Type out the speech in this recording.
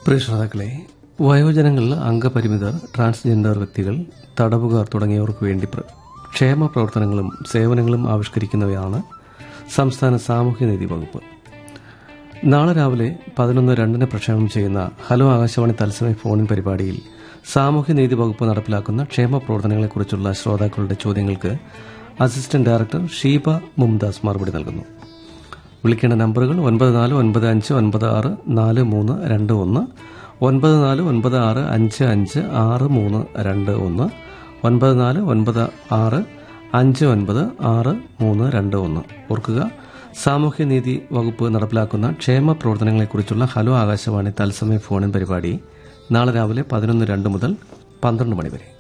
പ്രിയ ശ്രോതാക്കളെ വയോജനങ്ങൾ അംഗപരിമിതർ ട്രാൻസ്ജെൻഡർ വ്യക്തികൾ തടവുകാർ തുടങ്ങിയവർക്ക് വേണ്ടി പ്ര- ക്ഷേമ പ്രവർത്തനങ്ങളും സേവനങ്ങളും ആവിഷ്കരിക്കുന്നവയാണ് സംസ്ഥാന സാമൂഹ്യനീതി വകുപ്പ് നാളെ രാവിലെ പതിനൊന്ന് രണ്ടിന് പ്രക്ഷേപണം ചെയ്യുന്ന ഹലോ ആകാശവാണി തത്സമയ ഫോണിൻ പരിപാടിയിൽ സാമൂഹ്യനീതി വകുപ്പ് നടപ്പിലാക്കുന്ന ക്ഷേമ പ്രവർത്തനങ്ങളെക്കുറിച്ചുള്ള ശ്രോതാക്കളുടെ ചോദ്യങ്ങൾക്ക് അസിസ്റ്റന്റ് ഡയറക്ടർ ഷീബ മുംദാസ് മറുപടി നൽകുന്നു വിളിക്കേണ്ട നമ്പറുകൾ ഒൻപത് നാല് ഒൻപത് അഞ്ച് ഒൻപത് ആറ് നാല് മൂന്ന് രണ്ട് ഒന്ന് ഒൻപത് നാല് ഒൻപത് ആറ് അഞ്ച് അഞ്ച് ആറ് മൂന്ന് രണ്ട് ഒന്ന് ഒൻപത് നാല് ഒൻപത് ആറ് അഞ്ച് ഒൻപത് ആറ് മൂന്ന് രണ്ട് ഒന്ന് ഓർക്കുക സാമൂഹ്യനീതി വകുപ്പ് നടപ്പിലാക്കുന്ന ക്ഷേമ പ്രവർത്തനങ്ങളെക്കുറിച്ചുള്ള ഹലോ ആകാശവാണി തത്സമയ ഫോണിൻ പരിപാടി നാളെ രാവിലെ പതിനൊന്ന് രണ്ട് മുതൽ പന്ത്രണ്ട് മണി വരെ